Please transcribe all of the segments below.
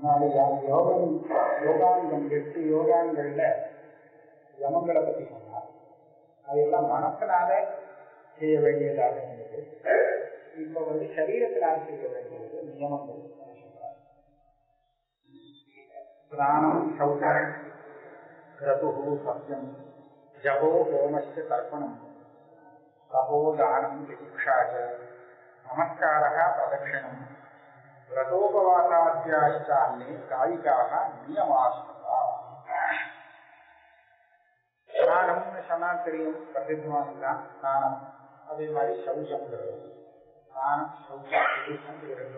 அதனால யோகம் யோகாங்கம் எட்டு யோகாங்கள்ல யமங்களை பத்தி சொன்னார் அதெல்லாம் மனசனால செய்ய வேண்டியதாக இருந்தது இப்ப வந்து சரீரத்தினால் செய்ய வேண்டியது நியமங்கள் சொல்றார் பிராணம் சௌச்சரம் கிரது சத்தியம் ஜபோ ஹோமஸ்ய தர்ப்பணம் தபோ தானம் திதிக்ஷா ச நமஸ்காரः பிரதட்சிணம் விரதோபவாசாத்தியாச்சான்னே காயிகாக நியமாஸ்மதா ஸ்நானம்னு சொன்னா தெரியும் பிரசித்தமானதுதான் ஸ்நானம் அதே மாதிரி சௌச்சங்கிறது ஸ்நானம் சௌச்சம் இது இரண்டு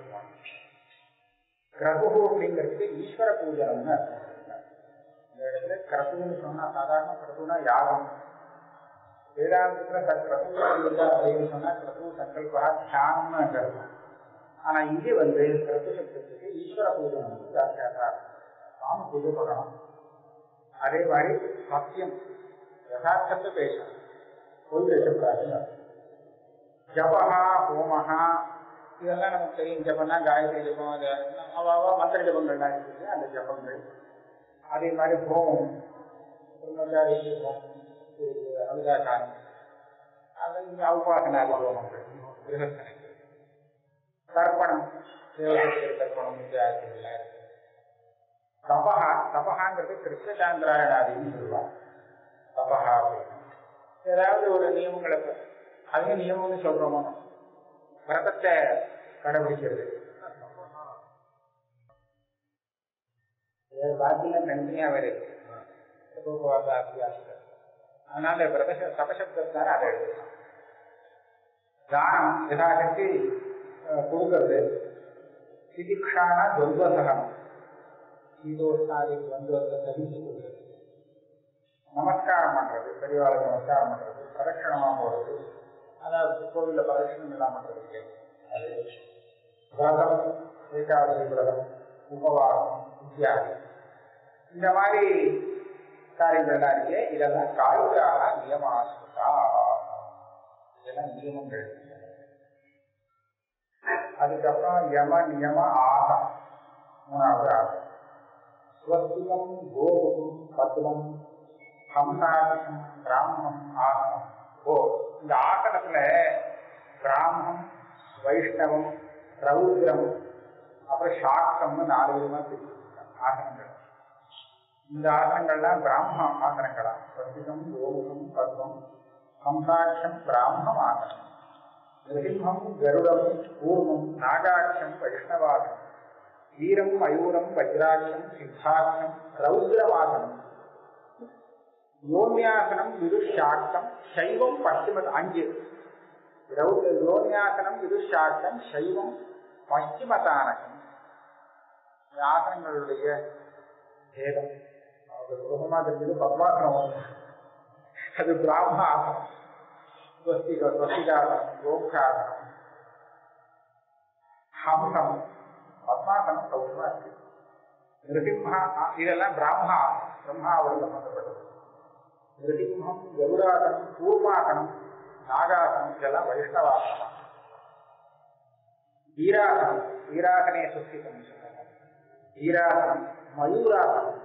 கிரகு அப்படிங்கிறது ஈஸ்வர பூஜனம்னு அர்த்தம் இந்த இடத்துல கிரகுன்னு சொன்னா சாதாரண கிரகுனா யாகம் வேதாந்தத்துல கிரகு அப்படின்னு சொன்னா கிரகு சங்கல்பா தியானம்னு அர்த்தம் ஆனா இங்கே வந்து கிரகு சப்தத்துக்கு ஈஸ்வர பூஜனம் வியாக்கியாதா சாமி பூஜை பண்ணணும் அதே மாதிரி சத்தியம் யதார்த்தத்தை பேசணும் பொய் பேசக்கூடாது ஜபஹா ஹோமஹா இதெல்லாம் நமக்கு தெரியும் ஜபம்னா காயத்ரி ஜபம் அது அவாவா மந்திர ஜபங்கள்லாம் இருக்குது அந்த ஜபங்கள் அதே மாதிரி ஹோமம் பிரம்மச்சாரி ஹோமம் அனுதாசாரம் அது இங்கே உபாசனாதி ஹோமங்கள் கிரகஸ்தனுக்கு தர்ப்பணம் தேவதற்கு தர்ப்பணம் வித்தியாசங்கள்லாம் இருக்கு தபஹா தபஹாங்கிறது கிருஷ்ணசாந்திராயணாதின்னு சொல்லுவாங்க தபஹா அப்படின்னு ஏதாவது ஒரு நியமங்களை அதையும் நியமம்னு சொல்றோமோ விரதத்தை கடைபிடிக்கிறது பாக்கியம் தனித்தனியா வேற இருக்கு உபவாச அபியாசம் அதனால விரத தபசப்தத்தான அதை எடுத்துக்கலாம் தானம் யதாசக்தி கொடுக்கறது திதிக்ஷான துவந்தசகனம் சீதோஷ்ணாதி துவந்தத்தை சகிச்சு கொடுக்கிறது நமஸ்காரம் பண்றது பெரியவாளுக்கு நமஸ்காரம் பண்றது பிரதட்சணமா போறது அதாவது கோவில்ல பிரதட்சணம் எல்லாம் பண்றதுக்கு அது விரதம் ஏகாதசி விரதம் உபவாசம் இத்தியாதி இந்த மாதிரி காரியங்கள்லாம் இருக்கு இதெல்லாம் காய்காக நியமாசுதா இதெல்லாம் நியமங்கள் அதுக்கப்புறம் யம நியம ஆகம் மூணாவது ஆகம் ஸ்வஸ்திகம் கோபுகம் பத்மம் ஹம்சாட்சம் பிராமணம் ஆசனம் ஓ இந்த ஆசனத்துல பிராமணம் வைஷ்ணவம் ரௌத்ரம் அப்புறம் சாக்தம்னு நாலு விதமா பிரிச்சிருக்காங்க ஆசனங்கள் இந்த ஆசனங்கள்லாம் பிராமண ஆசனங்களா ஸ்வஸ்திகம் கோமுகம் பத்மம் ஹம்சாட்சம் பிராமணம் ஆசனம் நிருசிம்ஹம் கருடம் கூர்மம் நாகாட்சம் வைஷ்ணவாசனம் வீரம் மயூரம் வஜ்ராட்சம் சித்தாசனம் ரௌத்ரவாசனம் யோன்யாசனம் விதுஷாக்தம் சைவம் பশ্চিம அஞ்சு யோன்யாசனம் விதுஷாக்தம் சைவம் பশ্চিமதானகம் ஆசனங்களுடைய பேதம் சுகமா தெரிஞ்சது பத்மாசனம் அது பிராமண ஆசனம் ஸ்வஸ்திக ஸ்வஸ்திகாசனம் யோகாசனம் ஹம்சம் பத்மாசனம் சௌகமா இருக்கு நிருசிம்ஹா இதெல்லாம் பிராமணா பிரம்மாவோட சம்பந்தப்பட்டது நிருசிம்ஹம் கருடாசனம் கூர்மாசனம் நாகாசனம் இதெல்லாம் வைஷ்ணவாசனம் வீராசனம் வீராசனே சுஸ்திதம் சொல்றாங்க வீராசனம் மயூராசனம்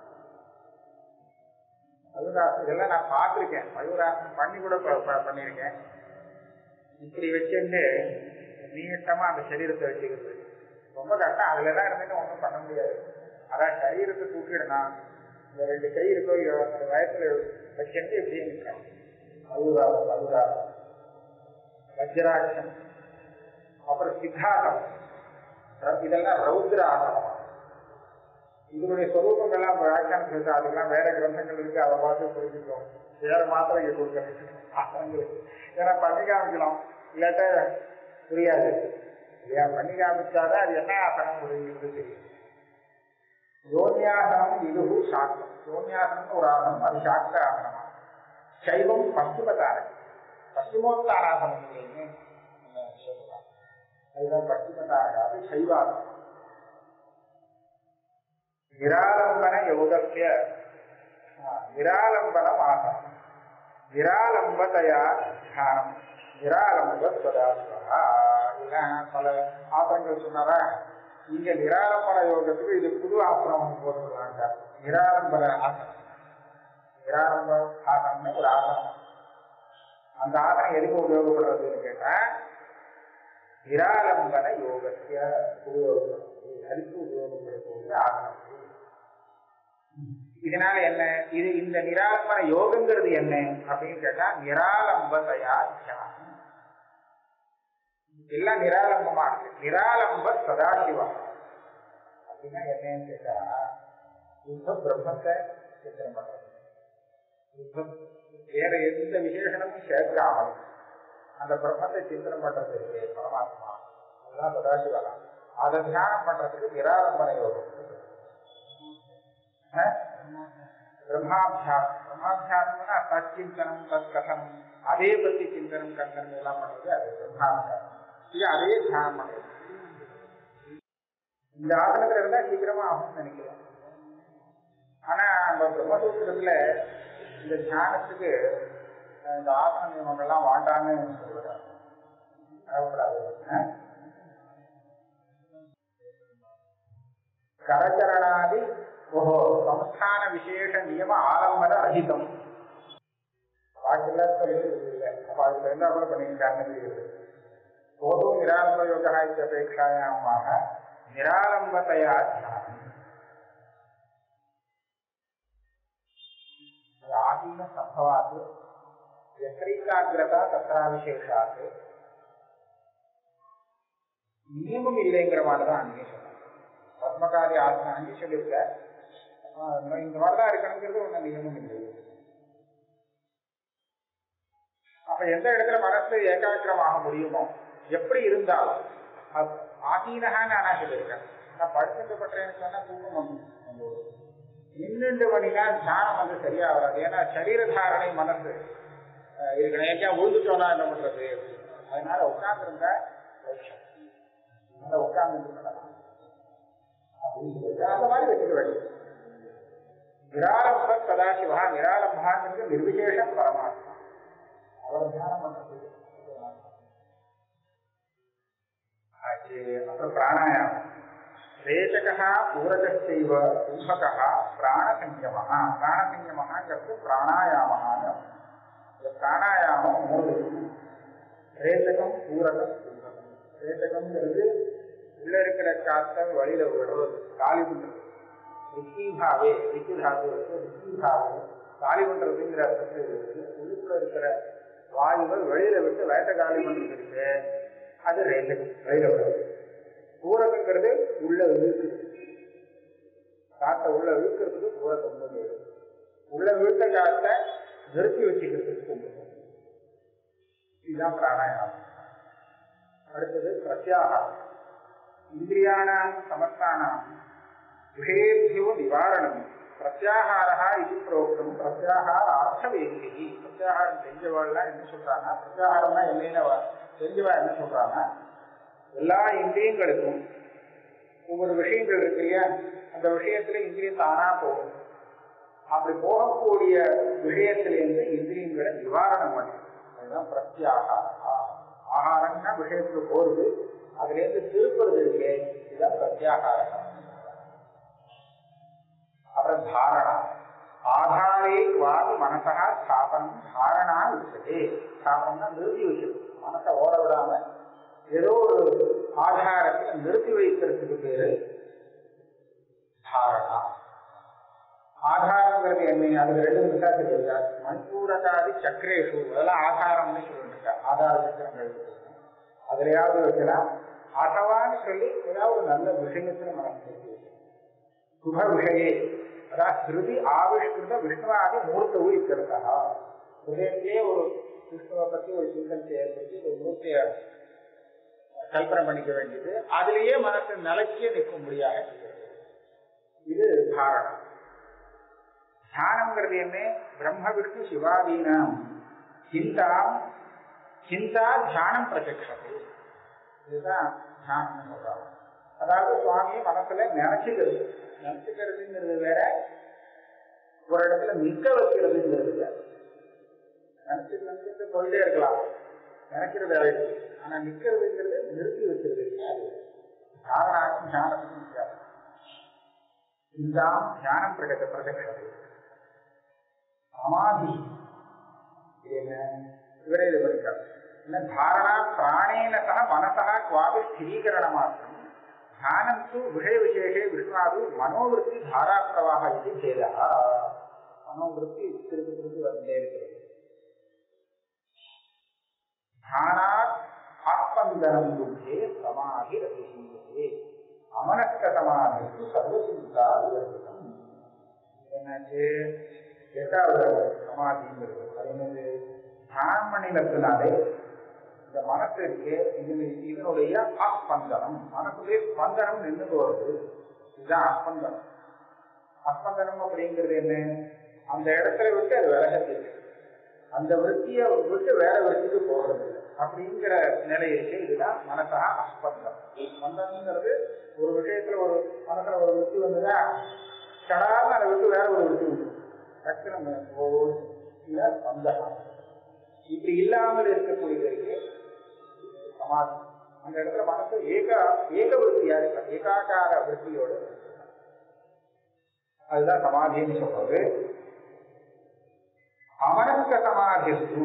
மயூராசனம் இதெல்லாம் நான் பார்த்துருக்கேன் மயூராசனம் பண்ணி கூட பண்ணியிருக்கேன் இப்படி வச்சுட்டு நீட்டமா அந்த சரீரத்தை வச்சுக்கிறது ரொம்ப கஷ்டம் அதுல தான் இருந்துட்டு ஒன்றும் பண்ண முடியாது அதான் சரீரத்தை தூக்கிடணும் இந்த ரெண்டு கை இருக்கோ அந்த வயசுல வச்சுட்டு இப்படியே நிற்கும் அழுதாரம் அழுதாரம் வஜ்ராட்சம் அப்புறம் சித்தாசம் இதெல்லாம் ரௌத்ர ஆசனம் இதனுடைய சொரூபங்கள்லாம் வியாக்கியானம் சொல்லிட்டு அதுக்கெல்லாம் வேற கிரந்தங்கள் இருக்கு அதை பார்த்து புரிஞ்சுக்கிறோம் வேற மாத்திரம் இங்க கொடுக்கறது ஆசனங்களுக்கு ஏன்னா பண்ணி காமிக்கலாம் இல்லாட்ட புரியாது இல்லையா பண்ணி காமிச்சாதான் அது என்ன ஆசனம் அப்படிங்கிறது தெரியும் யோன்யாசனம் இதுகு சாக்தம் யோன்யாசனம் ஒரு ஆசனம் அது சாக்த ஆசனமா சைவம் பশ্চিமதாரம் பশ্চিமோத்தாராசனம் இல்லைன்னு சொல்லலாம் அதுதான் பশ্চিமதாரம் அது சைவாசனம் நிராலம்பன யோகசிய நிராலம்பனம் ஆசனம் நிராலம்பதையா தியானம் நிராலம்ப சதாஸ்வரா இதெல்லாம் பல ஆசனங்கள் சொன்னாரா இங்க நிராலம்பர யோகத்துக்கு இது புது ஆசிரமம் போட்டுருவாங்க நிராலம்பர ஆசனம் நிராலம்ப ஆசனம்னு ஒரு ஆசனம் அந்த ஆசனம் எதுக்கு உபயோகப்படுறதுன்னு கேட்டா நிராலம்பன யோகத்திய உபயோகப்படுறது அதுக்கு உபயோகப்படக்கூடிய ஆசனம் இதனால என்ன இது இந்த நிராலம்பன யோகங்கிறது என்ன அப்படின்னு கேட்டா நிராலம்பதையா தியானம் எல்லாம் நிராலம்பமா இருக்கு நிராலம்ப சதாசிவா அப்படின்னா என்னன்னு கேட்டா யுத்த பிரம்மத்தை சித்திரம் பண்றது யுத்தம் வேற எந்த விசேஷனமும் சேர்க்காமல் அந்த பிரம்மத்தை சிந்தனம் பண்றதுக்கு பரமாத்மா அதுதான் சதாசிவா அதை தியானம் பண்றதுக்கு நிராலம்பன யோகம் பிரம்மாபியாசம் பிரம்மாபியாசம்னா தச்சிந்தனம் தத் கதனம் அதே பத்தி சிந்தனம் கந்தனம் எல்லாம் பண்றது அது பிரம்மாபியாசம் இது அதே தியானம் பண்றது இந்த ஆசனத்துல இருந்தா சீக்கிரமா ஆகும்னு நினைக்கிறேன் ஆனா நம்ம பிரம்மசூத்திரத்துல இந்த தியானத்துக்கு இந்த ஆசன நியமங்கள்லாம் வாண்டான்னு சொல்லுறாங்க தேவைப்படாது கரச்சரணாதி ஓஹோ சம்ஸ்தான விசேஷ நியம ஆலம்பன அதிகம் பாக்கில இல்லை அப்ப அதுல இருந்தா கூட பண்ணிக்கிட்டாங்கன்னு தெரியுது போதும் நிராலம்ப யோகா இத்தபேட்சாயாமாக நிராலம்பதையா தியானம் ஆதீன சம்பவாத் எத்திரைக்காகிரதா தத்ரா விசேஷாத் நியமம் இல்லைங்கிற மாதிரி தான் அங்கே சொன்னாங்க பத்மகாரி ஆசனம் அங்கே சொல்லியிருக்க இந்த மாதிரிதான் இருக்கணுங்கிறது ஒண்ணு நியமம் இல்லை அப்ப எந்த இடத்துல மனசு ஏகாக்கிரமாக முடியுமோ எப்படி இருந்தாலும் ஆசீனகான்னு ஆனா சொல்லியிருக்கேன் நான் படுத்துட்டு பட்டேன்னு சொன்னா தூக்கம் வந்து நின்றுண்டு பண்ணினா தியானம் வந்து சரியா வராது ஏன்னா சரீர தாரணை மனசு இருக்கணும் எங்கேயா உழுந்துட்டோம்னா என்ன பண்றது அதனால உட்கார்ந்து இருந்தா அந்த உட்கார்ந்து பண்ணலாம் அந்த மாதிரி வச்சுக்க வேண்டியது நிராலம்ப சதாசிவா நிராலம்பாங்கிறது நிர்விசேஷம் பரமாத்மா அவர் தியானம் பண்றது அப்புறம் பிராணாயாமம் ரேச்சகா பூரகச்சைவ கும்பகா பிராணசங்கியமஹா பிராணசங்கியமஹாங்கிறது பிராணாயாமஹான்னு இந்த பிராணாயாமம் மூணு ரேச்சகம் பூரகம் கும்பகம் ரேச்சகம்ங்கிறது உள்ள இருக்கிற காத்த வழியில விடுறது காலி பண்றது ரிஷிபாவே ரிஷிதாவு ரிஷிபாவே காலி பண்றதுங்கிற அர்த்தத்தில் உள்ளுக்குள்ள இருக்கிற வாயுவை வெளியில விட்டு வயத்த காலி பண்றது இருக்கு அது ரேச்சகம் வெளியில விடுறது பூரகங்கிறது உள்ள இழுக்கு காத்த உள்ள இழுக்கிறதுக்கு பூரகம் வந்து உள்ள இழுத்த காத்த நிறுத்தி வச்சுக்கிறதுக்கு கும்பகம் இதுதான் பிராணாயாமம் அடுத்தது பிரத்யாகாரம் இந்திரியாணாம் சமஸ்தானாம் விஷயேபியோ நிவாரணம் பிரத்யாகாரா இது புரோக்தம் பிரத்யாகார அர்த்தவேதி பிரத்யாகாரம் செஞ்சவாள்லாம் என்ன சொல்றாங்க பிரத்யாகாரம்னா என்னென்ன செஞ்சவா என்ன சொல்றாங்க எல்லா இந்திரியங்களுக்கும் ஒவ்வொரு விஷயங்கள் இருக்கு இல்லையா அந்த விஷயத்துல இந்திரியம் தானா போகும் அப்படி போகக்கூடிய விஷயத்திலிருந்து இந்திரியங்களை நிவாரணம் பண்ணும் அதுதான் பிரத்யாகாரா ஆகாரம்னா விஷயத்துக்கு போறது அதுல இருந்து திருப்புறது இருக்கு இதுதான் பிரத்யாகாரம் அப்புறம் தாரணா ஆதாரே வாதி மனசா ஸ்தாபனம் தாரணா வச்சது ஸ்தாபனம்னா நிறுத்தி வச்சது மனசை ஓட விடாம ஏதோ ஒரு ஆதாரத்தை நிறுத்தி வைக்கிறதுக்கு பேரு தாரணா ஆதாரங்கிறது என்ன அது ரெண்டு நிமிஷம் தெரியுதா மண்பூரகாதி சக்கரேஷு அதெல்லாம் ஆதாரம்னு சொல்லிட்டு ஆதார சக்கரங்கள் அதுலயாவது வைக்கலாம் அசவான்னு சொல்லி ஏதாவது ஒரு நல்ல விஷயத்துல மனசு சுப விஷயே அதாவது ஸ்ருதி ஆவிஷ்கிருத விஷ்ணுவாதி மூர்த்தவு இருக்கிறதா ஹிருதயத்திலே ஒரு விஷ்ணுவை பத்தி ஒரு சிந்தனத்தை ஏற்படுத்தி ஒரு மூர்த்திய கல்பனை பண்ணிக்க வேண்டியது அதுலயே மனசு நிலச்சிய நிற்கும்படியாக இது தாரணம் தியானம்ங்கிறது என்ன பிரம்ம விஷ்ணு சிவாதீனம் சிந்தாம் சிந்தா தியானம் பிரத்யக்ஷது இதுதான் தியானம் சொல்றாங்க அதாவது சுவாமியை மனசுல நினைச்சுக்கிறது நினைச்சுக்கிறதுங்கிறது வேற ஒரு இடத்துல நிக்க வைக்கிறதுங்கிறது வேற நினைச்சு நினைச்சிட்டு போயிட்டே இருக்கலாம் நினைக்கிறது வேற ஆனா நிக்கிறதுங்கிறது நிறுத்தி வச்சிருது அது தாரணாக்கும் ஞானத்துக்கும் வித்தியாசம் சிந்தாம் தியானம் பிரகத பிரதக்ஷதை சமாதி இது என்ன இவரே இது பண்ணிருக்காரு என்ன தாரணா பிராணேன சக மனசா குவாபி ஸ்திரீகரண மாத்திரம் தியானம் தூ விஷய விசேஷே விஷ்ணாது மனோவிருத்தி தாரா பிரவாக இது சேதா மனோவிருத்தி திருப்பி திருப்பி வந்துட்டே இருக்கிறது தியானாத் ஆத்மந்தனம் புத்தே சமாதி ரசிசீயதே அமனஸ்க சமாதிக்கு சர்வசிந்தா விவர்த்திதம் என்னாச்சு எட்டாவது சமாதிங்கிறது அது என்னது தியானம் பண்ணினதுனாலே இந்த மனசு இருக்கு இது இதனுடைய அஸ்பந்தனம் மனசுடைய ஸ்பந்தனம் நின்று போறது இதுதான் அஸ்பந்தனம் அஸ்பந்தனம் அப்படிங்கிறது என்ன அந்த இடத்துல விட்டு அது விலகது அந்த விற்த்தியை விட்டு வேற விற்த்திக்கு போறது இல்லை அப்படிங்கிற நிலை இருக்கு இதுதான் மனசா அஸ்பந்தம் ஸ்பந்தனங்கிறது ஒரு விஷயத்துல ஒரு மனசுல ஒரு விற்பி வந்ததா சடார்னு அதை விட்டு வேற ஒரு விற்பி உண்டு டக்குனு நம்ம போகுது. இல்ல ஸ்பந்தனம் இப்படி இல்லாமல் இருக்கக்கூடியதற்கு சமாதி அந்த இடத்துல மனசு ஏக ஏக விருத்தியா இருக்க ஏகாகார விருத்தியோட இருக்கு. அதுதான் சமாதின்னு சொல்றது அமனஸ்க சமாதிஸ்து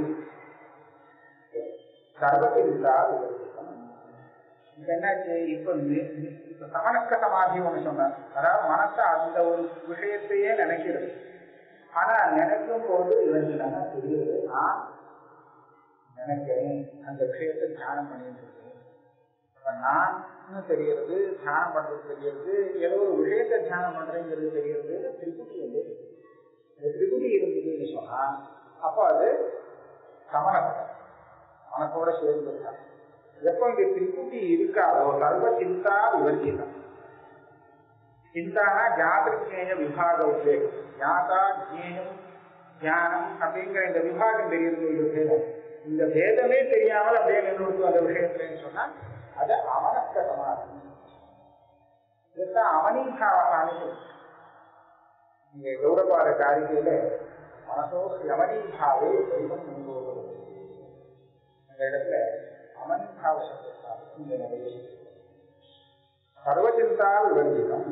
சர்வசிந்தா விவர்த்திதம் இப்ப என்னாச்சு இப்ப நி- நி- இப்ப சமணக்க சமாதி ஒண்ணு சொன்னார் அதாவது மனசு அந்த ஒரு விஷயத்தையே நினைக்கிறது ஆனா நினைக்கும் போது இவருக்கு நல்லா தெரியுது நான் நினைக்கிறேன் அந்த விஷயத்தை தியானம் பண்ணிட்டு இருக்கேன் அப்ப நான் தெரியறது தியானம் பண்றது தெரியறது ஏதோ ஒரு விஷயத்தை தியானம் பண்றேங்கிறது தெரியறது திரிபுட்டி வந்து இந்த திரிபுட்டி இருந்ததுன்னு சொன்னா அப்போ அது சமணக்கம் மனசோட சேர்ந்து இருக்காது எப்போ இந்த திரிபுட்டி இருக்காதோ சர்வ சிந்தா விவர்ஜிதம் சிந்தானா ஜாதிருஜேய விபாக உத்வேகம் ஞாதா ஜேயம் ஞானம் அப்படிங்கிற இந்த விபாகம் தெரியுது இந்த பேதம் இந்த பேதமே தெரியாமல் அப்படியே நின்று அந்த விஷயத்துலன்னு சொன்னா அது அமனஸ்க சமாதி இதுதான் அவனீகாவகான்னு சொல்லுங்க இங்க கௌரவாத காரிகையில மனசோ யமனீகாவே தெய்வம் முன்போது அந்த இடத்துல அமனீகாவ சப்தத்தால் இந்த நிலையை சர்வசிந்தா விவர்ஜிதம்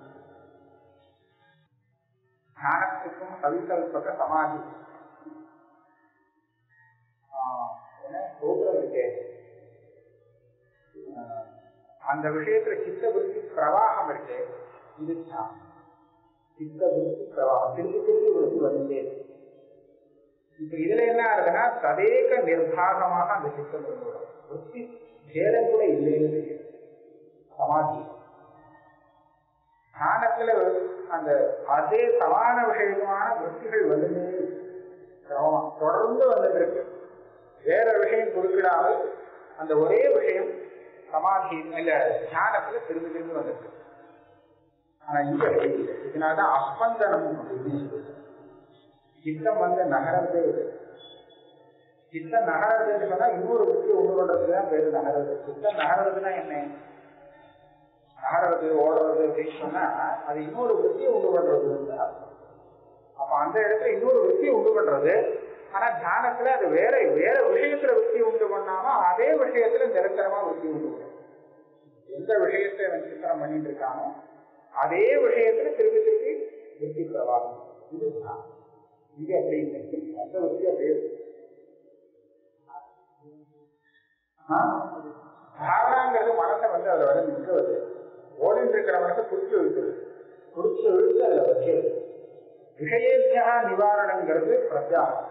ஞானத்துக்கும் சவிகல்பக சமாதி ஆஹ் என்ன கோபுரம் இருக்கே ஆஹ் அந்த விஷயத்துல சித்த விருத்தி பிரவாகம் இருக்கே இது ஞானம் சித்த விருத்தி பிரவாகம் திருப்பி திருப்பி விருத்தி வந்துட்டே இருக்கு. இப்ப இதுல என்ன ஆகுதுன்னா ததேக நிர்பாகமாக அந்த சித்தம் இருந்துவிடும் விருத்தி பேதம் கூட இல்லைன்னு தெரியும் சமாதி ஞானத்துல அந்த அதே சமான விஷயமான விருத்திகள் வந்துட்டே இருக்கு. கிரமமா தொடர்ந்து வந்துட்டு இருக்கு வேற விஷயம் குறுக்கிடாமல் அந்த ஒரே விஷயம் சமாதி இல்ல ஞானத்துல திரும்பி திரும்பி வந்துருக்கு ஆனா இங்க அப்படி இல்லை. இதனாலதான் அஸ்பந்தனம் அப்படின்னு சொல்லுது. சித்தம் வந்து நகரத்தே இல்லை சித்தம் நகரதுன்னு சொன்னா இன்னொரு விருத்தி உங்களோடது தான் பேரு நகரது சித்தம் நகரதுன்னா என்ன நகர்றது ஓடுறது அப்படின்னு சொன்னா அது இன்னொரு விருத்தியை உண்டு பண்றதுன்னு அர்த்தம் அப்ப அந்த இடத்துல இன்னொரு விருத்தியை உண்டு பண்றது ஆனா தியானத்துல அது வேற வேற விஷயத்துல விருத்தி உண்டு பண்ணாம அதே விஷயத்துல நிரந்தரமா விருத்தி உண்டு பண்ணும் எந்த விஷயத்தை அவன் சித்திரம் பண்ணிட்டு இருக்கானோ அதே விஷயத்துல திருப்பி திருப்பி விருத்தி பிரவாகம் இது தியானம். இது அப்படி இல்லை அந்த விருத்தி அப்படியே இருக்கு. ஆ? தாரணாங்கிறது மனசை வந்து அதுல வந்து நிற்கிறது ஓடிட்டு இருக்கிற மனசை குறிச்சு இழுக்குது குறிச்சு இழுத்து அதுல வைக்கிறது விஷயத்தியா நிவாரணங்கிறது பிரத்யாகம்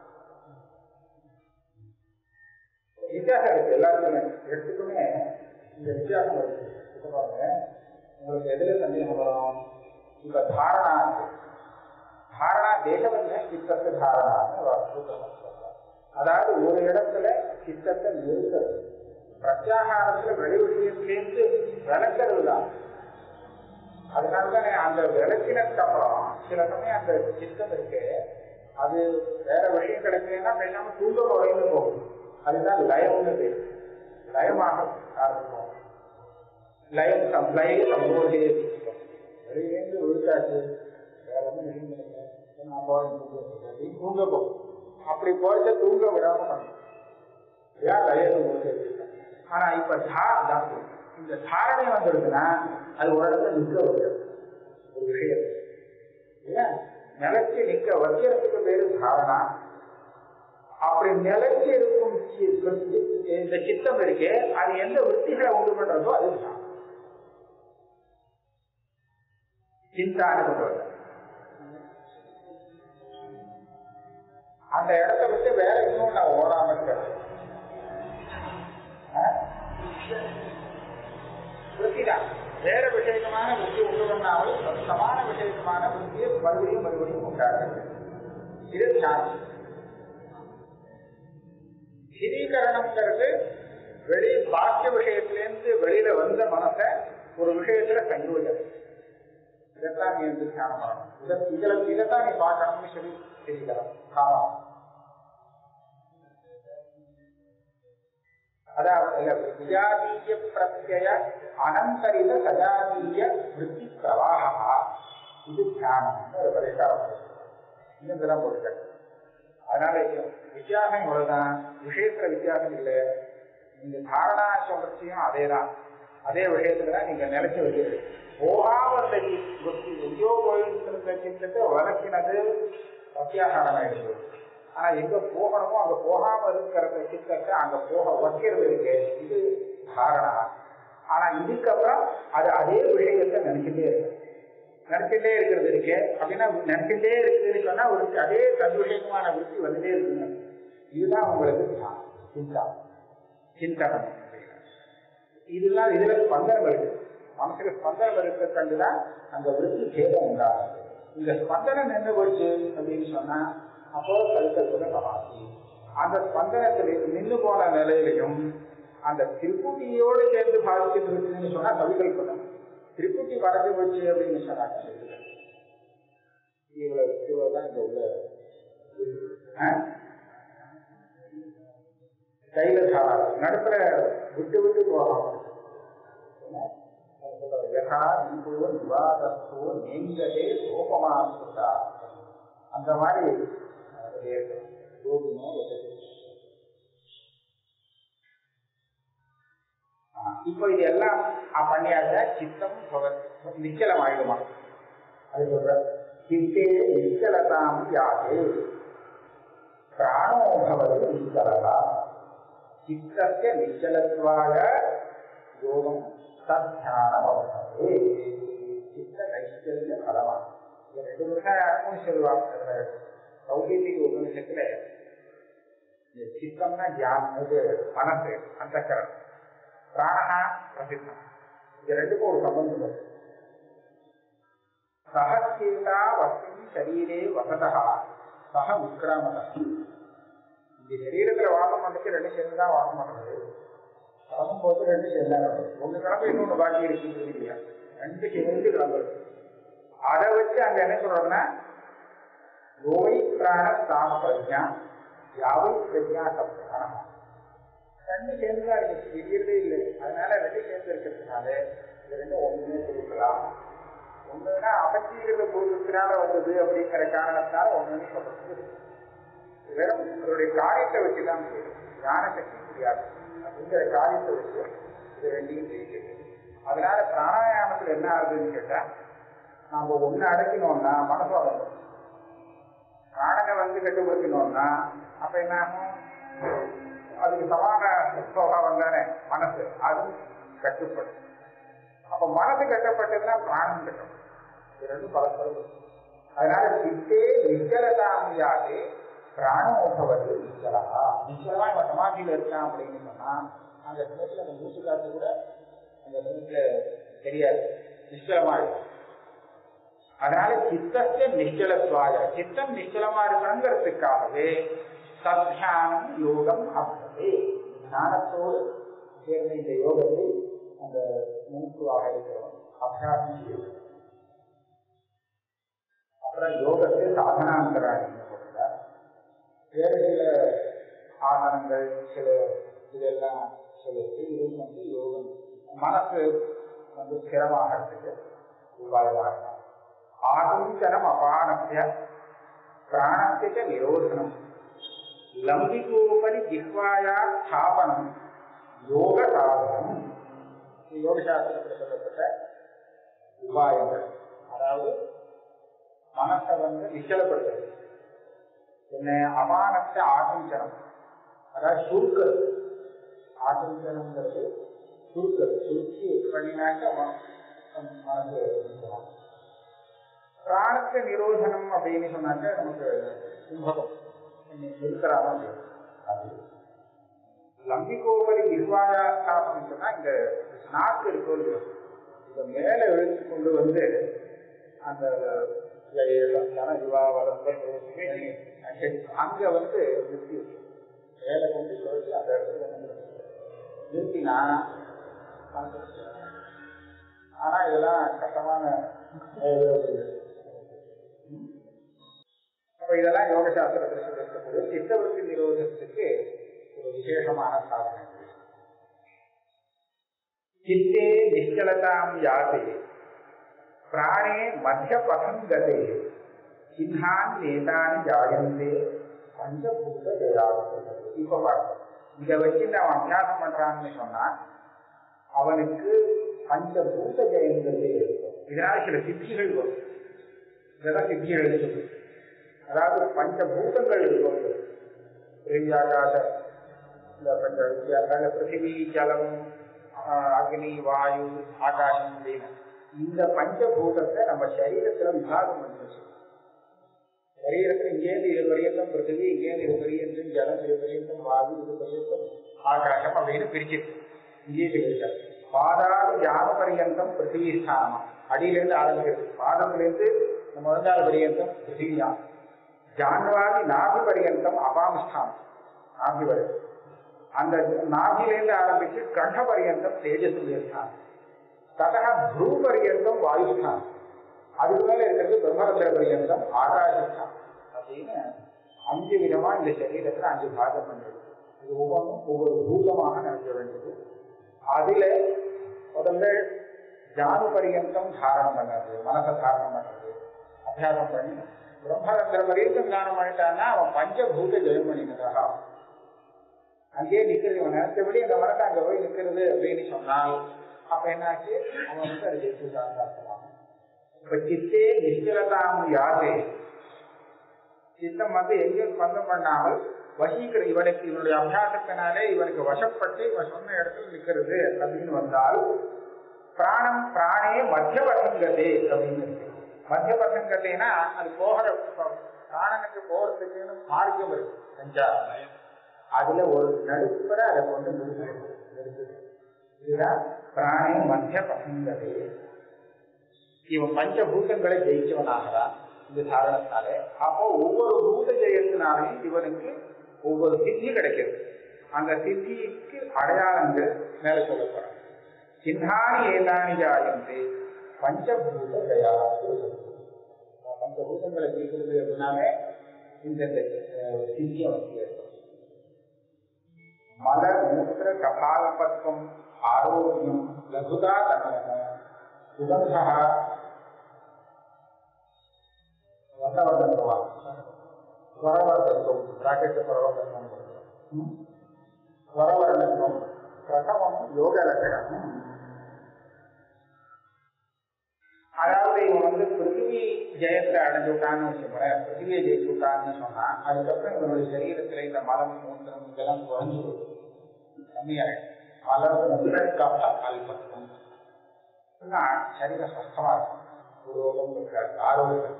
வித்தியாசம் இருக்கு எல்லாருக்குமே எடுத்துக்குமே இந்த வித்தியாசம் இருக்கு இப்ப பாருங்க உங்களுக்கு எதுல சந்தேகம் வரும் இப்ப தாரணா இருக்கு. தாரணா தேசவல்ல சித்தத்து தாரணான்னு ஒரு சூத்திரம் சொல்றாங்க. அதாவது ஒரு இடத்துல சித்தத்தை நிறுத்துறது பிரத்யாகாரத்துல வெளி விஷயத்திலேருந்து விளக்கிறது தான் அதனாலதான் அந்த விளக்கினதுக்கு அப்புறம் சில சமயம் அந்த சித்தம் இருக்கு அது வேற விஷயம் கிடைக்கலன்னா பேசாம தூங்க போறேன்னு போகும் அதுதான் லயம்னு பேரு லயமாக ஆரம்பிக்கும் லயம் சம் லய சம்போதே வெளியேந்து விழுத்தாச்சு வேற ஒன்றும் விஷயம் கிடைக்கல நான் போறேன் தூங்க போறேன். தூங்க போகும் அப்படி போயிட்டு தூங்க விடாம பண்ணும் ஏன் லயம் சம்போதே ஆனா இப்ப தா தா- இந்த தாரணை வந்துருக்குன்னா அது ஒரு இடத்துல நிற்க வைக்கிறது ஒரு விஷயத்தை இல்லையா நிலைச்சு நிற்க வைக்கிறதுக்கு பேரு தாரணா அப்படி நிலைச்சு இருக்கும் சி- இந்த சித்தம் இருக்கே அது எந்த விற்த்திகளை உண்டு பண்றதோ அது தாரணம். சிந்தான்னு கொண்டு வர அந்த இடத்த விட்டு வேற இன்னும் நான் ஓடாம இருக்கிறது விருத்திதான் வேற விஷயமான புத்தி உண்டு பண்ணாமல் சமான விஷயமான புத்தியை மறுபடியும் மறுபடியும் உண்டாகிறது இது தியானம் சிரீகரணம்ங்கிறது வெளி பாக்கிய விஷயத்திலேருந்து வெளியில வந்த மனசை ஒரு விஷயத்துல சங்கோஜம் இதைத்தான் நீ வந்து தியானம் பண்ணணும் இதை இதுல இதைத்தான் நீ பார்க்கணும்னு சொல்லி தெரிவிக்கலாம் காரணம் அதாவது இல்ல, விஜாதீய பிரத்யய அனந்தரித சஜாதீய விருத்தி பிரவாகா இது தியானம் ஒரு பரிகாரம் இன்னும் இதெல்லாம் போட்டுக்க அதனால வித்தியாசம் இவ்வளவுதான் விஷயத்துல வித்தியாசம் இல்லை நீங்க தாரணா சொல்றதையும் அதேதான் அதே விஷயத்துல தான் நீங்க நினைச்சு வைக்கிறது போகாம இருந்த புத்தி எங்கேயோ போயிருந்த சிந்தத்தை வளர்க்கினது பிரத்யாகாரம் ஆயிடுது ஆனா எங்க போகணுமோ அங்க போகாம இருக்கிற சித்தத்தை அங்க போக வைக்கிறது இருக்கு இது தாரணா ஆனா இதுக்கப்புறம் அது அதே விஷயத்தை நினைச்சுட்டே இருக்கு நினைச்சுட்டே இருக்கிறது இருக்கு அப்படின்னா நினைச்சுட்டே இருக்குதுன்னு சொன்னா ஒரு அதே சதுவிஷயமான விருத்தி வந்துட்டே இருக்குங்க இதுதான் உங்களுக்கு தியானம், சிந்தா சிந்தனம் இதெல்லாம் இதுல ஸ்பந்தனம் இருக்கு மனசுக்கு ஸ்பந்தனம் இருக்க கண்டுதான் அந்த விருத்தி சேதம் உண்டாகுது இந்த ஸ்பந்தனம் நின்று போச்சு அப்படின்னு சொன்னா அப்போ கல்கல்பத சமாதி அந்த ஸ்பந்தனத்தில் நின்று போன நிலையிலையும் அந்த திருப்புட்டியோடு சேர்ந்து பாதிச்சுட்டு இருக்குன்னு சொன்னா கவிகல்பனம் திருப்புட்டி பறந்து போச்சு அப்படின்னு சொன்னாங்க இவ்வளவு இவ்வளவுதான் இந்த உள்ள ஆ? கையில சாராது நடுப்புற விட்டு விட்டு போகலாம் யதா தீபோ விவாதத்தோ நீங்கதே சோபமா சுட்டா அந்த மாதிரி அது இருக்கு. யோகினோ எதற்கு. ஆ, இப்போ இது எல்லாம் ஆ, பண்ணியாச்சா சித்தம் பகத் நிச்சலம் ஆயிடுமா அது சொல்ற சித்தே நிச்சலதாம் யாதே பிராணோ பவதி நிச்சலதா சித்தஸ்ய நிச்சலத்வாய யோகம் தத்தியானம் அவசரே சித்த நைஷ்கல்ய பலமா இது ரெண்டு முன்னாடி சொல்லுவாங்க சௌகீதிக உபனிஷத்துல இந்த சித்தம்னா தியானம் இது மனசு அந்த பிராணா பிரசித்தம் இது ரெண்டுக்கும் ஒரு சம்பந்தம் இருக்கு சகச்சேதா வஸ்தி சரீரே வசதா சக உட்கிராமதா இந்த சரீரத்துல வாசம் பண்ணுறது ரெண்டு சேர்ந்து தான் வாசம் பண்றது கிளம்பும் போது ரெண்டு சேர்ந்தா கிளம்புது ஒண்ணு கிளம்பு இன்னொன்று பாக்கி இருக்குது இல்லையா ரெண்டு சேர்ந்து கிளம்புறது அதை வச்சு அங்க என்ன சொல்றோம்னா யோகி பிராண சாம் பிரஜா யாவை பிரஜா சப்தானம் ரெண்டு சேர்ந்து தான் இருக்கு தெரியறதே இல்லை அதனால ரெண்டு சேர்ந்து இருக்கிறதுனால இது ரெண்டும் ஒண்ணுமே கொடுக்கலாம் ஒண்ணுன்னா அபச்சீகத்தை கொடுக்கறதுனால வந்தது அப்படிங்கிற காரணத்தால ஒண்ணுன்னு சொல்றது வெறும் அதனுடைய காரியத்தை வச்சுதான் முடியும் ஞான சக்தி முடியாது அப்படிங்கிற காரியத்தை வச்சு இது ரெண்டையும் ஜெயிக்கிறது அதனால பிராணாயாமத்துல என்ன ஆகுதுன்னு கேட்டா நாம ஒண்ணு அடக்கணும்னா மனசு அடங்கும் பிராணனை வந்து கட்டுப்படுத்தணும்னா அப்ப என்ன ஆகும் அதுக்கு சமான சுவாவம் தானே மனசு அதுவும் கட்டுப்படும் அப்ப மனசு கட்டப்பட்டதுன்னா பிராணம் கட்டும் இது ரெண்டும் பரஸ்பரம் அதனால சித்தே நிச்சலதாமியாது பிராணோபவது நிச்சலா நிச்சலமா இவன் சமாதியில இருக்கான் அப்படின்னு சொன்னா அந்த சமயத்துல அந்த மூச்சு காத்து கூட அந்த சமயத்துல தெரியாது நிச்சலமா இருக்கும் அதனால சித்தத்தை நிச்சலத்வாய சித்தம் நிச்சலமா இருக்கணுங்கிறதுக்காகவே சத்தியானம் யோகம் அப்பதே ஞானத்தோடு சேர்ந்த இந்த யோகத்தை அந்த மூக்குவாக இருக்கிறவன் அபியாசம் செய்யும் அப்புறம் யோகத்தை சாதனாந்தராணின்னு சொல்றார் வேறு சில ஆசனங்கள் சில இதெல்லாம் சொல்லிட்டு இது வந்து யோகம் மனசு வந்து ஸ்திரமாகிறதுக்கு உபாயமாக இருக்கும் ஆகுஞ்சனம் அபானஸ்ய பிராணஸ்ய நிரோதனம் லம்பிகோபரி ஜிஹ்வாயா ஸ்தாபனம் யோக சாதனம் யோக சாஸ்திரத்தில் சொல்லப்பட்ட உபாயங்கள் அதாவது மனசை வந்து நிச்சலப்படுத்துறது என்ன அபானத்தை ஆசிஞ்சனம் அதாவது சுருக்கிறது ஆசிஞ்சனம்ங்கிறது சுருக்கிறது சுருக்கி பண்ணினாக்க ம- மனசு நிச்சலம். பிராணத்தை நிரோதனம் அப்படின்னு சொன்னாக்க நமக்கு கும்பகம் இருக்கிறாங்க அது லம்பிகோபரி நிர்வாகம் சொன்னா இந்த நாக்கு இருக்கும் இல்லையா, இதை மேல இழுத்து கொண்டு வந்து அந்த அங்க வந்து நிறுத்தி வச்சு மேல கொண்டு சொல்லி அந்த இடத்துல வந்து நிறுத்தினா ஆனா இதெல்லாம் கஷ்டமான வேலைகள். அப்ப இதெல்லாம் யோக சாஸ்திரத்தில் சொல்லக்கூடிய சித்தவருத்தி நிரோதத்துக்கு ஒரு விசேஷமான சாதனை சித்தே நிஷ்கலதாம் யாதே பிராணே மத்திய பசங்கதே சின்னான் நேதானி ஜாயந்தே பஞ்சபூத ஜெயாவது இப்ப பாருங்க இத வச்சு அவன் அபியாசம் பண்றான்னு சொன்னா அவனுக்கு பஞ்சபூத ஜெயங்கிறது இருக்கும் இதனால சில சித்திகள் வரும் இதெல்லாம் சித்திகள் எழுதுது அதாவது பஞ்சபூதங்கள் இருக்கும் பிரியாகாத இந்த பஞ்ச வித்தியாசாக பிருத்திவி ஜலம் ஆஹ், அக்னி வாயு ஆகாசம் அப்படின்னு இந்த பஞ்சபூதத்தை நம்ம சரீரத்துல விபாகம் பண்ணி வச்சிருக்கோம் சரீரத்துல இங்கேருந்து இது பரியந்தம் பிருத்திவி இங்கேருந்து இது பரியந்தம் ஜலம் இது பரியந்தம் வாயு இது பரியந்தம் ஆகாசம் அப்படின்னு பிரிச்சிருக்கு இங்கேயே சொல்லியிருக்காரு பாதாதி ஜான பரியந்தம் பிருத்திவி ஸ்தானமா அடியிலிருந்து ஆரம்பிக்கிறது பாதத்திலிருந்து நம்ம வந்தால் பரியந்தம் பிருத்திவியா ஜான்வாதி நாபி பரியந்தம் அபாமஸ்தானம் நாபி வரை அந்த நாபிலேருந்து ஆரம்பிச்சு கண்ட பரியந்தம் தேஜஸ்விய ஸ்தானம் ததா ப்ரூ பரியந்தம் வாயுஸ்தானம் அதுக்கு மேல இருக்கிறது பிரம்மரந்திர பரியந்தம் ஆகாசஸ்தானம் அப்படின்னு அஞ்சு விதமா இந்த சரீரத்துல அஞ்சு பாகம் பண்ணிருக்கு இது ஒவ்வொன்றும் ஒவ்வொரு பூதமாக நினைக்க வேண்டியது அதுல முதல்ல ஜானு பரியந்தம் தாரணம் பண்ணது மனசை தாரணம் பண்றது அத்தியாசம் பண்ணி பிரம்மரந்திர பரியந்தம் தானம் பண்ணிட்டான்னா அவன் பஞ்சபூத ஜெயம் பண்ணினதாக அங்கேயே நிக்கிறது இவன் நினைச்சபடி அந்த மரத்தை அங்க போய் நிக்கிறது அப்படின்னு சொன்னால் அப்ப என்னாச்சு அவன் வந்து அதை ஜெயிச்சுட்டான்னு அர்த்தம் இப்ப சித்தே நிஷ்கலதாம் யாதே சித்தம் வந்து எங்கேயும் பந்தம் பண்ணாமல் வசீக்கிற இவனுக்கு இவனுடைய அபியாசத்தினாலே இவனுக்கு வசப்பட்டு இவன் சொன்ன இடத்துல நிக்கிறது அப்படின்னு வந்தால் பிராணம் பிராணே மத்திய பசங்கதே அப்படின்னு இருக்கு மத்திய பசங்கத்தைனா அது போகிற பிராணனுக்கு போகிறதுக்குன்னு மார்க்கம் இருக்கு சஞ்சாரம் அதுல ஒரு நடுப்புற அதை கொண்டு நிறுத்துறது நிறுத்துது. இதுதான் பிராணே மத்திய பசங்கதே இவன் பஞ்சபூதங்களை ஜெயிச்சவனாகிறான் இந்த சாரணத்தினாலே அப்போ ஒவ்வொரு பூத ஜெயத்தினாலையும் இவனுக்கு ஒவ்வொரு சித்தி கிடைக்கிறது அந்த சித்திக்கு அடையாளங்கள் மேல சொல்லப்படும் சின்னானி ஏதானி ஜாயந்தே பஞ்சபூத ஜயா பஞ்சபூதங்களை ஜெயிக்கிறது அப்படின்னாலே இந்த அஹ், சித்தி அவனுக்கு ஏற்படும் மலர் மூத்திர கபாலபத்வம் ஆரோக்கியம் லகுதா தனக சுகந்தா வசவர்தத்துவம் ஸ்வரவர்தத்துவம் பிராக்கெட் ஸ்வரவர்தத்துவம் ஸ்வரவர்ணத்துவம் பிரசவம் யோக லட்சணம் அதாவது இவன் வந்து பிருத்திவி ஜெயத்தை அடைஞ்சு விட்டான்னு வச்சுக்கிறேன் பிருத்திவியை ஜெயிச்சு விட்டான்னு சொன்னா அதுக்கப்புறம் இவனுடைய சரீரத்துல இந்த மலம் மூத்திரம் இதெல்லாம் குறைஞ்சு போகுது கம்மியாயிடும் மலம் மூத்திரம் கப்பா கல்பத்துவம் சரீரம் சுத்தமா இருக்கும் ஒரு ரோகம் இருக்காது ஆரோக்கியம்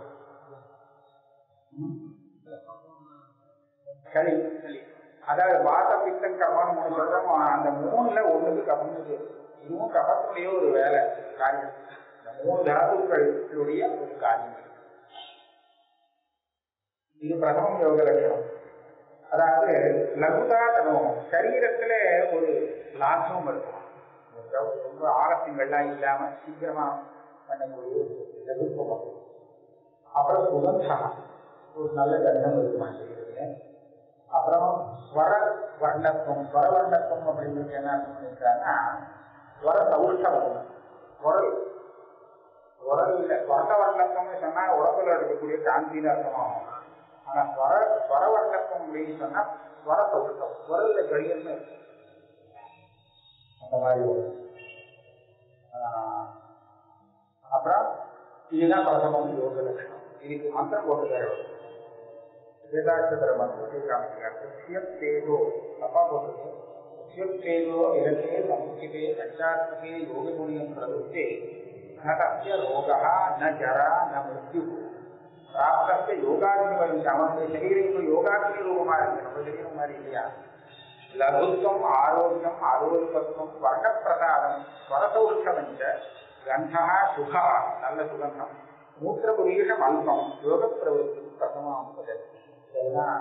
சரி அதாவது வாத பித்தம் கபம் மூணு சொல்றோம் அந்த மூணுல ஒண்ணுக்கு கபம் இதுவும் கபத்துடைய ஒரு வேலை காரியம் இந்த மூணு தாதுக்களுடைய ஒரு காரியம் இருக்கு. இது பிரதம யோக லட்சணம் அதாவது லகுதா தனம் சரீரத்துல ஒரு லாபம் இருக்கும் ரொம்ப ஆலசியங்கள்லாம் இல்லாம சீக்கிரமா பண்ணக்கூடிய ஒரு லகுத்துவம் அப்புறம் சுகந்தா ஒரு நல்ல கண்டம் இருக்க மாட்டேங்கிறது அப்புறம் ஸ்வர வர்ணத்துவம் ஸ்வர வர்ணத்துவம் அப்படிங்கிறது என்ன பண்ணிருக்காங்கன்னா ஸ்வர சௌஷ்டவம் குரல் குரல் இல்லை ஸ்வர்ண வர்ணத்துவம்னு சொன்னா உடம்புல இருக்கக்கூடிய காந்தின்னு அர்த்தமாகும் ஆனா ஸ்வர ஸ்வர வர்ணத்துவம் அப்படின்னு சொன்னா ஸ்வர சௌஷ்டம் குரல்ல கடியம்னு இருக்கு. அந்த மாதிரி வரும் அப்புறம் இதுதான் பிரதமம் யோக லட்சணம் இதுக்கு மந்திரம் போட்டு தர வேதாட்சத்திர மந்திரத்தை காமிக்கிறார் சியம் தேஜோ தப்பா போட்டுருக்கு சியம் தேஜோ இடத்தே சமுச்சிதே பஞ்சாத்மகே யோக குணியம் பிரவருத்தே न तस्य रोगः न जरा न मृत्युः प्राप्तस्य யோகாग्नि அவனுடைய சரீரம் இப்போ யோகாग्नि ரூபமா இருக்கு நம்ம சரீரம் மாதிரி இல்லையா லகுத்வம் ஆரோக்கியம் ஆரோக்கியத்துவம் வர்ணப்பிரசாதம் ஸ்வரசௌஷ்டவஞ்ச கந்தா சுகா நல்ல சுகந்தம் மூத்திரபுரீஷம் அல்பம் யோக பிரவருத்தி பிரசமாம் பதத்தி இதெல்லாம்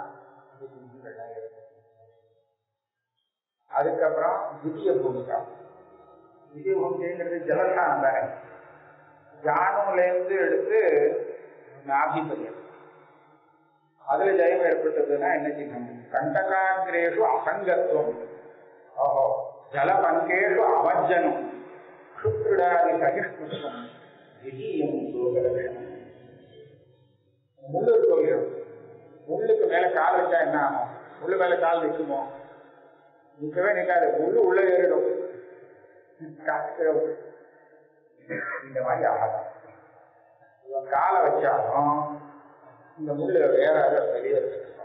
அதுக்கப்புறம் திவ்ய பூமிகா திவ்ய பூமிகைங்கிறது ஜலஸ்தானம் வேற ஜானுலேருந்து எடுத்து நாபிபரியம் அதுல ஜெயம் ஏற்பட்டதுன்னா என்ன சின்னம் கண்டகாகிரேஷு அசங்கத்துவம் ஓஹோ ஜலபங்கேஷு அவஜனம் சுக்ரிடாதி சகிஷ்ணுத்துவம் விஜயம் யோகலட்சணம் முள்ளு கோயில் முள்ளுக்கு மேல கால் வச்சா என்ன ஆகும் முள்ளு மேல கால் நிற்குமோ நிற்கவே நிற்காது முள்ளு உள்ள ஏறிடும் காற்று இந்த மாதிரி ஆகாது இவன் காலை வச்சாலும் இந்த முள்ளு ஏறாத வெளியே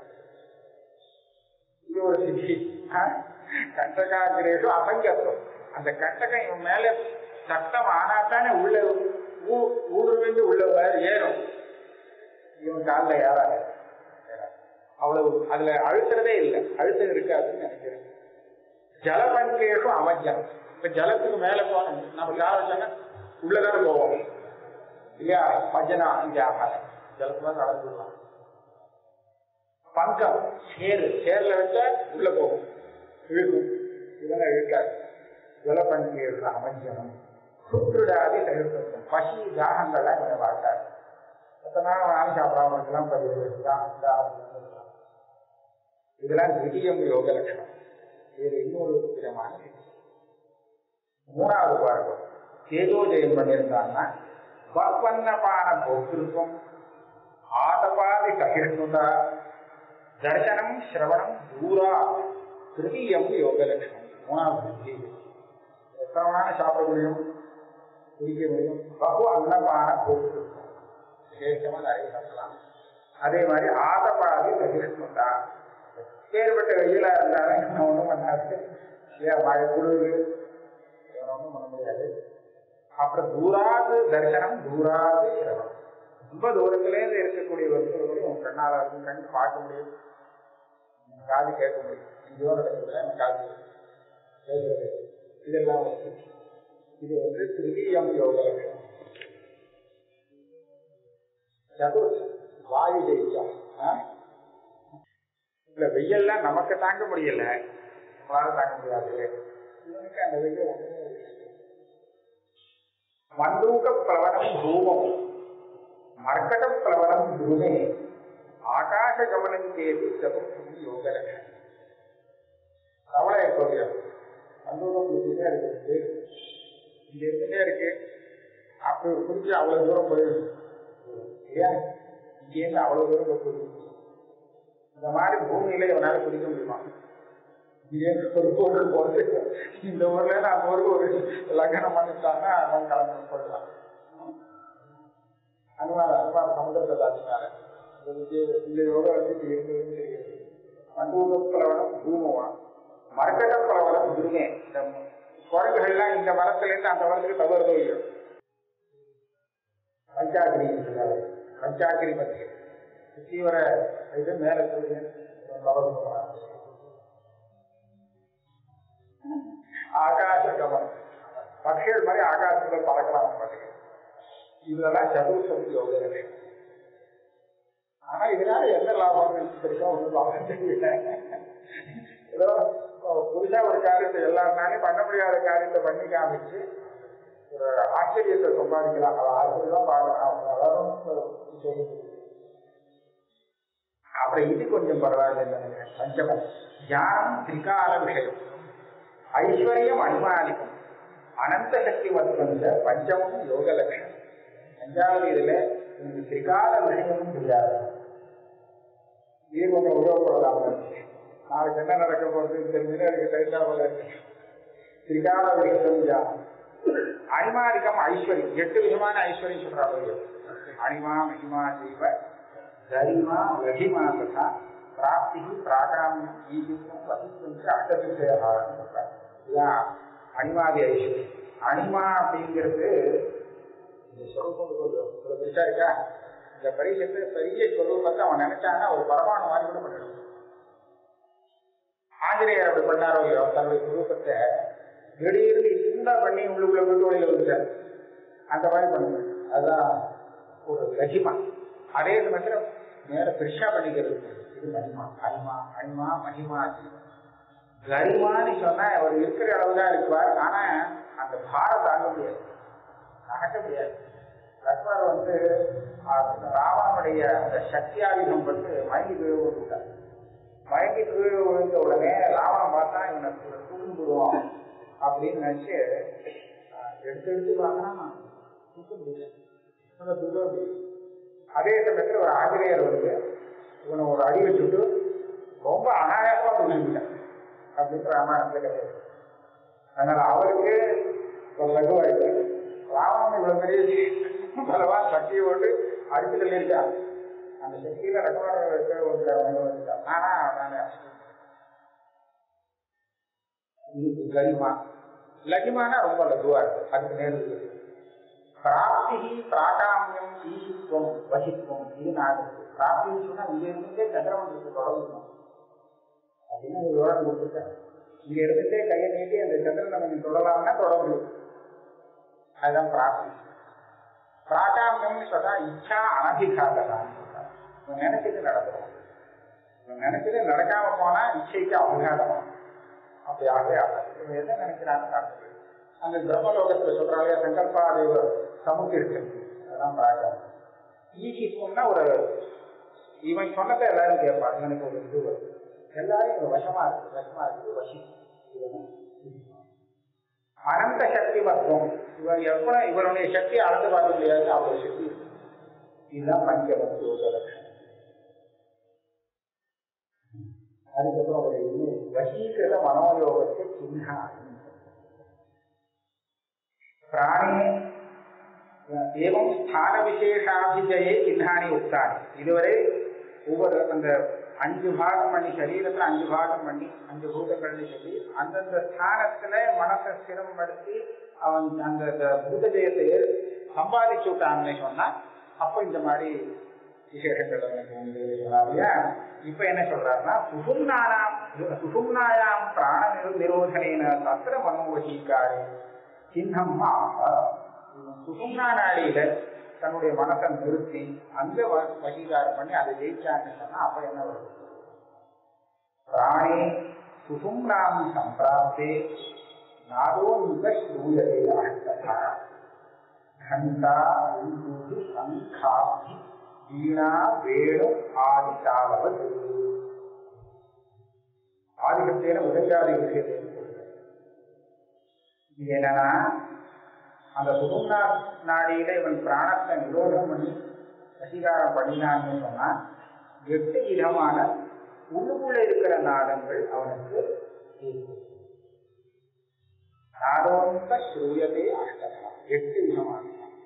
இது ஒரு சித்தி கண்டகாகிரேஷு அசங்கத்துவம் அந்த கண்டகம் இவன் மேல சட்டம் ஆனாத்தானே உள்ள ஊடுருவிந்து உள்ள ஏறும் இவன் காலில் ஏறாது அவ்வளவு அதுல அழுத்துறதே இல்லை அழுத்தம் இருக்காதுன்னு நினைக்கிறேன் ஜலபங்கேஷும் அவஜம் இப்ப ஜலத்துக்கு மேல போனோம் நம்ம கால வச்சாங்க உள்ளதான போவோம் இல்லையா பஜனா இங்க ஆகாது ஜலத்துல நடந்துடலாம் பங்கம் சேரு சேர்ல வச்சா உள்ள போகும் இழுக்கும் இதெல்லாம் இழுக்காது ஜலபங்கேஷு அவஜனம் சுற்றுடாதி தவிர்த்தம் பசி தாகங்கள்லாம் இவனை வாழ்த்தாரு எத்தனை நாள் சாப்பிடாம இருக்கலாம் பதிவு இதெல்லாம் திடீயம் யோக லட்சணம் இது இன்னொரு விதமான மூணாவது பாருங்க தேஜோ ஜெயம் பண்ணியிருந்தாங்கன்னா பக்வன்னபான போக்கிருத்தம் ஆதபாதி சகிஷ்ணுதா தர்சனம் சிரவணம் தூரா திருத்தீயம் யோக லட்சணம் மூணாவது புத்தி எத்தனை வேணாலும் சாப்பிட முடியும் குடிக்க முடியும் பகு அன்னபான போக்கிருத்தம் விசேஷமா நிறைய சாப்பிடலாம் அதே மாதிரி ஆதபாதி சகிஷ்ணுதா ஏற்பட்ட வெயிலா இருந்தாலும் என்ன ஒண்ணும் பண்ணாது ஏன் மழை குளிர் ஒன்றும் பண்ண முடியாது அப்புறம் தூராது தரிசனம் தூராது சிரவம் ரொம்ப தூரத்திலேருந்து இருக்கக்கூடிய வஸ்துகளை உன் கண்ணால உன் கண் பார்க்க முடியும் உன் காது கேட்க முடியும் எங்கேயோ நடக்கிறதுல என் காது கேட்கறது இதெல்லாம் வந்து இது வந்து திருவியம் யோக லட்சணம் சதுர்த்தி வாயு ஜெயிச்சம் இல்ல வெயில்லாம் நமக்கு தாங்க முடியல நம்மளால தாங்க முடியாது இவனுக்கு அந்த வெயில் ஒண்ணுமே மண்டூக பிளவனம் தூமம் மர்க்கட பிளவனம் துருமே ஆகாச கமனம் கேது சதுர்த்தி யோக லட்சணம் கவலை இருக்கோங்க மண்டூகம் குடிச்சுட்டே இருக்கு இங்க இருந்துட்டே இருக்கு அப்படி குடிச்சு அவ்வளவு தூரம் போயிடும் இல்லையா இங்கேருந்து அவ்வளவு தூரம் போயிடும் இந்த மாதிரி பூமியில இவனால குடிக்க முடியுமா ஒரு ஊருக்கு போட்டு இந்த ஊர்ல நான் ஒரு ஒரு லக்னம் பண்ணிட்டாங்கன்னா அவன் கிளம்பி போயிடலாம் அனுமார் அனுமார் சமுதிரத்தை தாண்டினால இந்த யோகா வச்சுட்டு இருந்ததுன்னு தெரியாது மண்டூக பலவனம் பூமவா மரக்கட்ட பலவனம் துருமே இந்த குரங்குகள்லாம் இந்த மரத்துல இருந்து அந்த மரத்துக்கு தவறுதோ இல்லையோ பஞ்சாகிரி சொல்றாரு பஞ்சாகிரி பத்தி தீவிர இது மேல சூரியன் ஆகாச கவனம் பட்சிகள் மாதிரி ஆகாசத்துல பறக்கலாம் பாருங்க இதெல்லாம் சதுர்சக்தி யோக லட்சணம் ஆனா இதனால என்ன லாபம் தெரியும் ஒன்றும் லாபம் தெரியல ஏதோ புதுசா ஒரு காரியத்தை எல்லா நாளையும் பண்ண முடியாத காரியத்தை பண்ணி காமிச்சு ஒரு ஆச்சரியத்தை சம்பாதிக்கலாம் அதை ஆச்சரியம் பார்க்கலாம் அதாவது சொல்லி அப்புறம் இது கொஞ்சம் பரவாயில்ல பஞ்சமம் ஞானம் திரிகால விஷயம் ஐஸ்வர்யம் அனுமானிக்கும் அனந்த சக்தி வந்த பஞ்சமும் யோக லட்சணம் அஞ்சாவது இதுல இந்த திரிகால விஷயமும் தெரியாது இது கொஞ்சம் உபயோகப்படலாம் நாளைக்கு என்ன நடக்க போறது தெரிஞ்சுன்னா எனக்கு தெரிஞ்சா போல இருக்கு திரிகால விஷயம் ஞானம் அனிமாதிக்கம் ஐஸ்வர்யம் எட்டு விதமான ஐஸ்வர்யம் சொல்றாங்க அனிமா மகிமா ஜீவ கரிமா ரஹிமா ததா பிராப்தி பிராகாமியம் ஈகித்தம் வசித்தம் அட்டதிசயான்னு சொல்றாங்க இதுதான் அனிமாதி ஐஸ்வர்யம் அனிமா அப்படிங்கிறது இந்த சொரூபம் கொஞ்சம் இவ்வளவு பெருசா இருக்கா இந்த பரீட்சத்தை பெரிய சொரூபத்தை அவன் நினைச்சான்னா ஒரு பரமாணு மாதிரி கூட பண்ணிடுவான் ஆஞ்சநேயர் அப்படி பண்ணாரோ இல்லையோ தன்னுடைய சுரூபத்தை திடீர்னு சிந்தா பண்ணி உள்ளுக்குள்ள கொண்டு வழியில வந்துட்டார் அந்த மாதிரி பண்ணுவேன் அதுதான் ஒரு ரஹிமா அதே சமயத்துல நேர பெருசா பண்ணிக்கிறது இது மகிமா அனிமா அனிமா மகிமா கரிமான்னு சொன்னா அவர் இருக்கிற அளவு தான் இருக்குவார் ஆனா அந்த பாரம் தாங்க முடியாது நகட்ட முடியாது லக்ஷ்மணர் வந்து அந்த ராவணனுடைய அந்த சக்தியாயுதம் பட்டு மயங்கி கீழே விழுந்துட்டார் மயங்கி கீழே விழுந்த உடனே ராவணன் பார்த்தா இவனை தூக்கி விடுவான் அப்படின்னு நினைச்சு ஆஹ், எடுத்து எடுத்து பார்க்கனா தூக்க முடியல இவனை தூக்க முடியல அதே சமயத்துல ஒரு ஆசிரியர் வந்து இவனை ஒரு அடி வச்சுட்டு ரொம்ப அனாயாசமா தூக்கிட்டான் அப்படின்னு ராமாயணத்துல கிடையாது அதனால அவருக்கு ஒரு லகுவாயிட்டு ராவணன் இவ்வளவு பெரிய பலவான் சக்தியை போட்டு அடிச்சு தள்ளியிருக்கான் அந்த சக்தியில ரகமான ஒரு வந்துட்டான் ஆனா நானே இதுக்கு கரிமா லகிமானா ரொம்ப லகுவா இருக்கு அதுக்கு நேருக்கு பிராப்தி பிராகாமியம் ஈசித்துவம் வசித்துவம் இது நான் பிராப்தின்னு சொன்னா இங்க இருந்தே சந்திரமண்டலத்துக்கு தொடங்கணும் அப்படின்னு ஒரு விவரம் கொடுத்துருக்கேன் இங்க இருந்துட்டே கையை நீட்டி அந்த சந்திரன் நம்ம நீங்க தொடலாம்னா தொட முடியும் அதுதான் பிராப்தி பிராகாமியம்னு சொன்னா இச்சா அனதிகாததான்னு சொல்றாங்க இவன் நினைச்சது நடக்கும் இவன் நினைச்சது நடக்காம போனா இச்சைக்கு அபகாதம் அப்படி ஆகவே ஆகாது இவன் எதை நினைக்கிறான்னு நடக்குது அந்த பிரம்மலோகத்துல சொல்றாங்க சங்கல்பாதேவ சமுத்திருக்கு அதெல்லாம் பிராகம் ஈகித்துவம்னா ஒரு இவன் சொன்னதை எல்லாரும் கேட்பான் இவனுக்கு ஒரு இது வரும் எல்லாரும் இவன் வசமா இருக்கு வசமா இருக்கு வசி இவன் அனந்த சக்தி மத்துவம் இவன் எவ்வளவு இவனுடைய சக்தியை அளந்து பார்க்க முடியாது அவ்வளவு சக்தி இருக்கு. இதுதான் பஞ்சமத்து யோக லட்சணம் அதுக்கப்புறம் ஒரு இது வசீகிருத மனோயோகத்தை சின்ன பிராணே ஏவம் ஸ்தான விசேஷாபிஜயே சின்னானி உக்தானி இதுவரை ஒவ்வொரு அந்த அஞ்சு பாகம் பண்ணி சரீரத்துல அஞ்சு பாகம் பண்ணி அஞ்சு பூதங்கள்னு சொல்லி அந்தந்த ஸ்தானத்துல மனசை ஸ்திரப்படுத்தி அவன் அந்த அந்த பூத ஜெயத்தை சம்பாதிச்சு விட்டான்னு சொன்னா அப்ப இந்த மாதிரி விசேஷங்கள் அவனுக்கு உண்டு சொன்னாரியா இப்ப என்ன சொல்றாருன்னா சுசும்னானாம் சுசும்னாயாம் பிராண நிரோ நிரோதனேன தத்திர மனோவசீக்காரி சின்னம் ஆக சுசும்னா நாடியில தன்னுடைய மனசை நிறுத்தி அந்த வ- வசீகாரம் பண்ணி அதை ஜெயிச்சான்னு சொன்னா அப்ப என்ன வரும் பிராணே சுசும்னாம் சம்பிராப்தே நாதோன்முக ஸ்ரூயதே அஷ்டதா घंटा उन्दुः शङ्खाब्धि வீணா வேணு ஆதி தாளவது ஆதிக்கத்தேன உதவியாதி விஷயத்தை இது என்னன்னா அந்த சுகும்னா நாடியில இவன் பிராணத்தை நிரோதம் பண்ணி வசீகாரம் பண்ணினான்னு சொன்னா எட்டு விதமான உள்ளுக்குள்ள இருக்கிற நாதங்கள் அவனுக்கு கேட்கும். நாதோந்த ஸ்ரூயதே அஷ்டகா எட்டு விதமான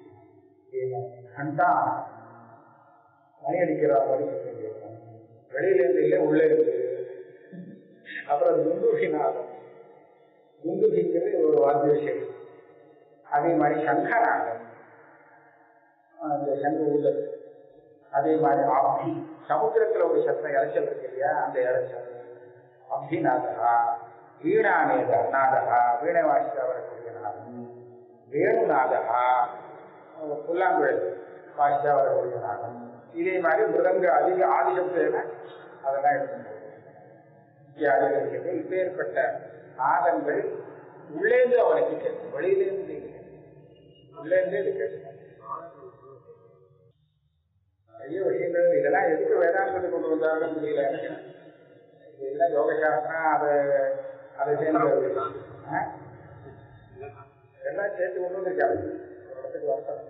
கண்டா மணி அடிக்கிற மாதிரி சத்தம் கேட்கும். வெளியில இருந்து இல்லை உள்ளே இருந்து அப்புறம் துந்துகி நாதம் துந்துகிங்கிறது ஒரு வாத்திய விஷயம் அதே மாதிரி சங்கநாதம் அந்த சங்க உள்ள அதே மாதிரி அப்தி சமுத்திரத்துல ஒரு சத்தம் இறைச்சல் இருக்கு இல்லையா அந்த இறைச்சல் அப்திநாதகா வீணாநேத நாதகா வீணை வாசிக்க வரக்கூடிய நாதம் வேணுநாதகா புல்லாங்குழல் வாசிக்க வரக்கூடிய நாதம் இதே மாதிரி மிருதங்க அதிக ஆதிசப்தம் அதெல்லாம் எடுத்துட்டு இத்தியாதிகள் இப்பேற்பட்ட நாதங்கள் உள்ளேந்து அவனுக்கு கேட்கும் வெளியிலேருந்து இல்லை. உள்ளேந்தே இது கேட்கும் நிறைய விஷயங்கள் இதெல்லாம் எதுக்கு வேதாந்தத்தை கொண்டு வந்தாலும் தெரியல எனக்கு இதெல்லாம் யோக சாஸ்திரம் அதை அதை சேர்ந்து ஆ? எல்லாம் சேர்த்து கொண்டு வந்திருக்காரு ஒரு இடத்துக்கு வரட்டும்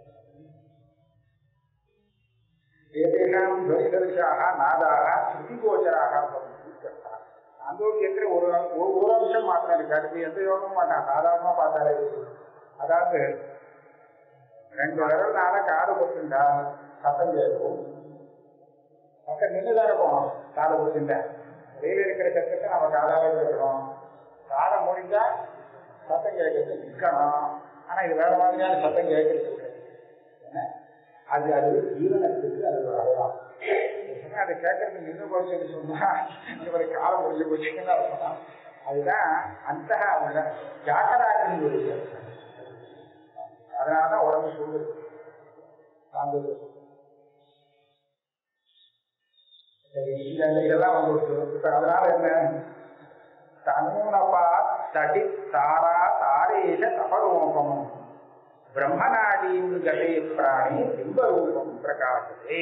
ஏதேனாம் துவனிதர்ஷாக நாதாக ஸ்ருதிகோச்சராக ஆந்தோக்கியத்தில் ஒரு ஒரு ஒரு அம்சம் மாத்திரம் இருக்கு அடுத்து எந்த யோகமும் மாட்டான் சாதாரணமா பார்த்தாலே இருக்கு. அதாவது ரெண்டு விரல்னால காது கொடுத்துட்டா சத்தம் கேட்கும் பக்கம் நின்றுதான் இருக்கும் காது கொடுத்துட்ட வெளியில இருக்கிற சத்தத்தை நம்ம காதாவே கேட்கணும் காதை முடிஞ்சா சத்தம் கேட்கறது நிற்கணும் ஆனா இது வேற மாதிரியான சத்தம் கேட்கறது இல்லை. என்ன? அது அது ஜீவனத்துக்கு அது ஒரு அடையாளம் சொன்னா அதை கேட்கறது நின்று போச்சுன்னு சொன்னா இவரை காலம் முடிஞ்சு போச்சுன்னு அர்த்தம் அதுதான் அந்த அவங்க ஜாகராஜின் ஒரு விஷயம் அதனாலதான் உடம்பு சூடு தாங்குது சரி, இந்த இந்த இதெல்லாம் வந்து இப்ப அதனால என்ன தனூனபா தடி தாரா தாரேஷ தபரூபம் பிரம்மநாடீம் கதே பிராணி பிம்பரூபம் பிரகாசதே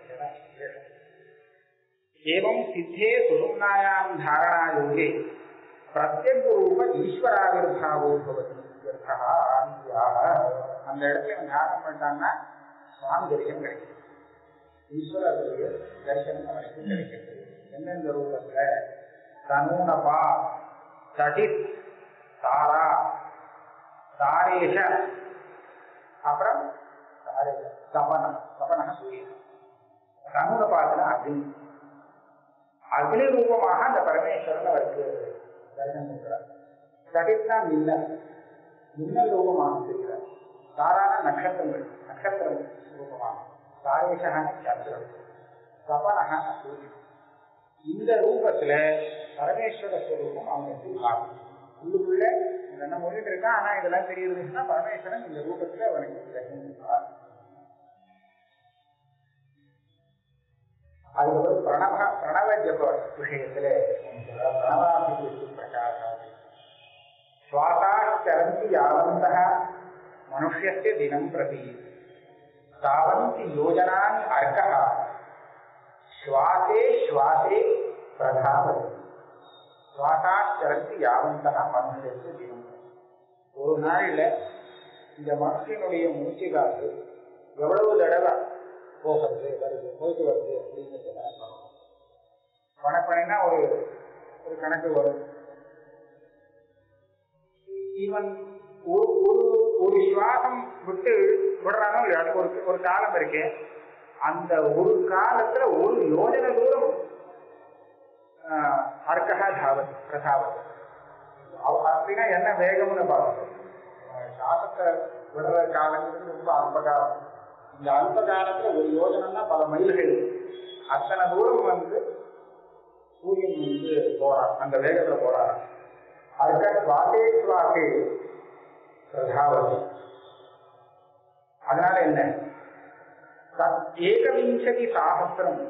एवं सिद्धे सुषुम्नायां धारणायोगे प्रत्यग्रूप ஈஸ்வராவிர்பாவோ பவதி இत्यर्थः ஆதித்யாः. அந்த இடத்துல இவன் தியானம் பண்ணிட்டான்னா சுவாமி தரிசனம் கிடைக்கும் ஈஸ்வரருடைய தரிசனம் அவனுக்கு கிடைக்கிறது எந்தெந்த ரூபத்துல தனூனபா தடித் தாரா தாரேஷ அப்புறம் தாரேஷ தபனம் தபனக சூரியன் தனூனபாதன அக்னி அக்னி ரூபமாக அந்த பரமேஸ்வரன் அவருக்கு தரிசனம் கொடுக்கிறார் தடித்னா மின்னல் மின்னல் ரூபமாக தெரிகிறார் தாரான நட்சத்திரங்கள் நட்சத்திரம் ரூபமாக தாரேஷான சந்திரன் தபனக சூரியன் இந்த ரூபத்துல பரமேஸ்வர ஸ்வரூபம் அவனுக்கு காணும் உள்ளுக்குள்ள என்ன மொழிட்டு இருக்கான் ஆனா இதெல்லாம் தெரியுதுன்னா பரமேஸ்வரன் இந்த ரூபத்துல அவனுக்கு தரிசனம் அதுக்கப்புறம் பிரணவ பிரணவ ஜப விஷயத்துல பிரணவாபிஷேக்கு பிரகாசாது சுவாசாச்சரந்தி யாவந்தः மனுஷ்யस्य தினம் பிரதி தாவந்தி யோஜனானி அர்க்கः சுவாசே சுவாசே பிரதாபதி சுவாசாச்சரந்தி யாவந்தः மனுஷस्य தினம் ஒரு நாள்ல இந்த மனுஷனுடைய மூச்சு காத்து எவ்வளவு தடவை போகிறது வருது போயிட்டு வருது அப்படிங்கிறது கணக்கு கணக்கு ஒரு ஒரு கணக்கு வரும் இவன் ஒரு ஒரு ஒரு சுவாசம் விட்டு விடுறானோ இல்லையா அதுக்கு ஒரு ஒரு காலம் இருக்கு அந்த ஒரு காலத்துல ஒரு யோஜனை தூரம் அர்க்கா தாவத் பிரதாவத் அவ- அப்படின்னா என்ன வேகம்னு பார்க்கணும் சுவாசத்தை விடுற காலங்கிறது ரொம்ப அல்ப காலம் இந்த அல்ப காலத்துல ஒரு யோஜனைன்னா பல மைல்கள் அத்தனை தூரம் வந்து சூரியன் வந்து போறான் அந்த வேகத்துல போறான் அதுக்காக சுவாசே சுவாசே பிரதாவதி அதனால என்ன தத் ஏகவிம்சதி சாகசிரம்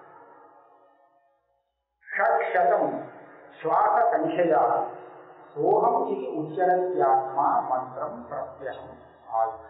ஷட்சதம் சுவாச சங்கயா சோகம் இது உச்சரத்யாத்மா மந்திரம் பிரத்யகம் ஆயுஷ்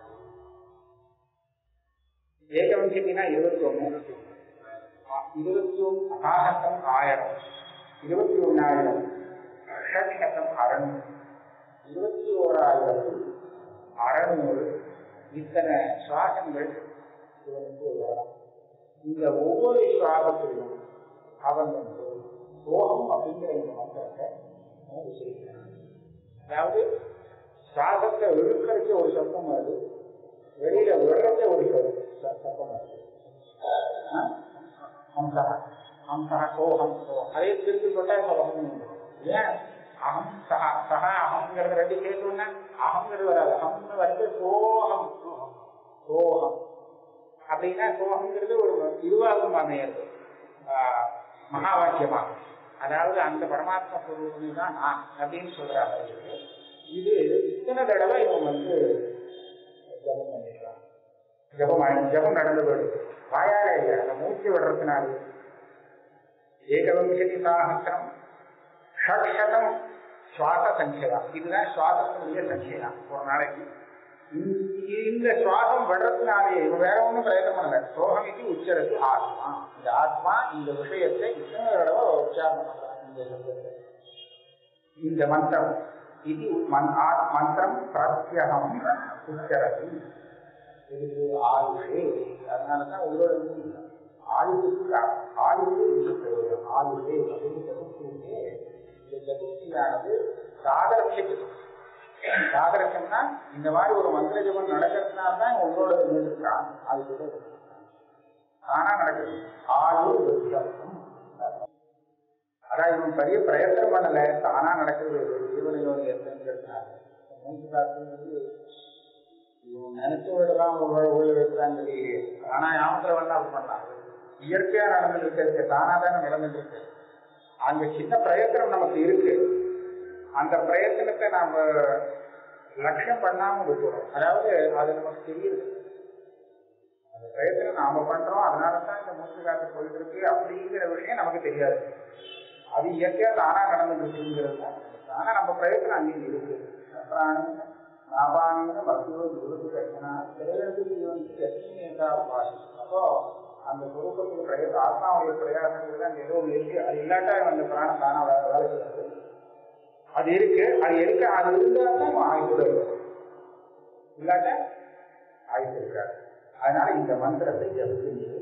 ஏகவம்சத்தினா இருபத்தி ஒண்ணு இருபத்தி ஒன்று அகாசத்தம் ஆயிரம் இருபத்தி ஒன்னாயிரம் ஷட்சதம் அறநூறு இருபத்தி ஓராயிரத்து அறநூறு இத்தனை சுவாசங்கள் இவனுக்கு வரலாம் இந்த ஒவ்வொரு சுவாசத்திலும் அவன் வந்து சோகம் அப்படிங்கிற இந்த மந்திரத்தை அவன் உச்சரிக்கிறான் அதாவது சுவாசத்தை இழுக்கிறதுக்கு ஒரு சத்தம் வருது வெளியில விடுறத ஒரு ச- சத்தம் வருது ஆ? ஹம்சா ஹம்சா சோகம் சோகம் அதே திருப்பி போட்டா சோகம் ஏன் அகம் சஹா சஹா அகங்கிறது ரெண்டு சேர்த்தோன்னா அகங்கிறது வராது அகம்னு வந்து சோகம் சோகம் அப்படின்னா சோகங்கிறது ஒரு இதுவாகவும் அமையிறது ஆஹ், மகா வாக்கியமா அதாவது அந்த பரமாத்மா ஸ்வரூபம் தான் நான் அப்படின்னு சொல்றாங்க இது இத்தனை தடவை இவன் வந்து ஜபம் பண்ணிடுறான் ஜபம் ஆயி- ஜபம் நடந்து போயிடுது வாயால இல்லை அந்த மூச்சு விடுறதுனால ஏகவம்சதி சாகசிரம் ஷட்சதம் சுவாச சங்கியா இதுதான் சுவாசத்தினுடைய சங்கியா ஒரு நாளைக்கு இந்த- இந்த சுவாசம் விடுறதுனாலே இவன் வேற ஒன்றும் பிரயத்தனம் பண்ணல சோகம் இது உச்சரத்து ஆத்மா இந்த ஆத்மா இந்த விஷயத்தை இத்தனை தடவை உச்சாரணம் பண்றான் இந்த சப்தத்தை. இந்த மந்திரம் இது மன் ஆ- மந்திரம் பிரத்யகம் உச்சரதி இது ஆயுஷே அதனாலதான் உங்களோட ஆயுஷுக்கு ஆயுஷே இது பிரயோஜனம் ஆயுஷே அப்படின்னு சதுர்த்தியே இந்த சதுர்த்தியானது சாகரத்திய சதுர்த்தி சாகரத்திய நடக்கும்னா இந்த மாதிரி ஒரு மந்திர ஜபம் நடக்கிறதுனால தான் உங்களோட இருக்கான் அது கூட தானா நடக்குது ஆயுள் வித்தியாசம் அதான் இவன் பெரிய பிரயத்தனம் பண்ணல தானா நடக்குது ஜீவன யோகி எத்தனைங்கிறதுனால மூன்று காத்துங்கிறது இவன் நினைச்சவர்களாம் உள்ள இருக்கிறாங்க இல்லையே ஆனா யாமத்துல வந்து அப்படி பண்ணலாம் இயற்கையா நடந்துட்டு இருக்கிறது தானா தானே நடந்துட்டு இருக்கு அங்க சின்ன பிரயத்தனம் நமக்கு இருக்கு அந்த பிரயத்தனத்தை நாம லட்சியம் பண்ணாம விட்டுறோம் அதாவது அது நமக்கு தெரியுது அந்த பிரயத்தனம் நாம பண்றோம் அதனால தான் இந்த மூச்சு காத்து போயிட்டு இருக்கு அப்படிங்கிற விஷயம் நமக்கு தெரியாது அது இயற்கையா தானா நடந்துட்டு இருக்குங்கிறது தான் தானா நம்ம பிரயத்தனம் அங்கேயும் இருக்கு பிராணி நாபானின பக்தியோ விருது கட்சனா திரையெழுத்து ஜீவனுக்கு எத்தனை உபாசி அப்போ அந்த குரூபத்துக்கு பிரயத் ஆத்மாவுடைய பிரயாசங்கள் தான் ஏதோ ஒன்று இருக்கு அது இல்லாட்டா அந்த பிராணம் தானா வேலை வேலை செய்யாது அது இருக்கு அது இருக்கு அது இருந்தா தான் ஆயுள் இருக்கும் இல்லாட்ட ஆயுள் இருக்காது அதனால இந்த மந்திரத்தை ஜபிக்கின்றது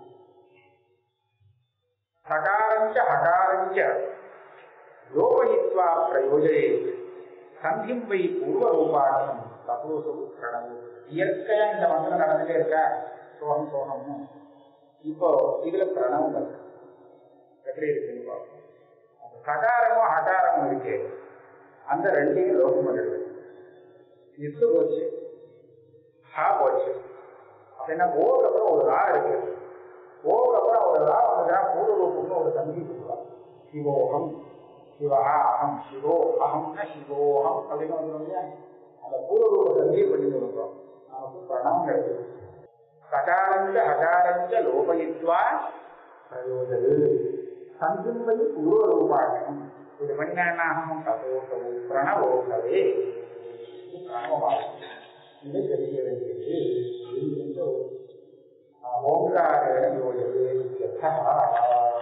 சகாரஞ்ச ஹகாரஞ்ச லோபயித்வா பிரயோஜனே சந்திம் வை பூர்வ ரூபாட்டம் தபோசு பிரணவு இயற்கையா இந்த மந்திரம் நடந்துட்டே இருக்கா சோகம் சோகம்னு இப்போ இதுல பிரணவம் இருக்கு எப்படி இருக்குன்னு பார்ப்போம் அந்த சகாரமும் ஹகாரமும் இருக்கு அந்த ரெண்டையும் லோகம் பண்ணிடுது இசு போச்சு ஹா போச்சு அப்படின்னா ஓக்கு அப்புறம் ஒரு ரா இருக்கு ஓக்கு அப்புறம் ஒரு ரா வந்துட்டா பூர்வ ரூபம்னு ஒரு தம்பி சொல்லுவாங்க சிவோகம் சிவா அகம் சிவோ அகம்னா சிவோகம் அப்படின்னு வந்துடும் இல்லையா அந்த பூர்வரூப சந்தியை பண்ணி கொடுக்குறோம் நமக்கு பிரணவம் கிடைச்சது சகாரஞ்ச ஹகாரஞ்ச லோபயித்வா பிரயோஜது சந்திம்பை பூர்வரூபாகம் இது மண்ணாகும் ததோசவு பிரணவோகவே பிரணவமாகும் இது தெரிய வேண்டியது ஓங்கார யோஜது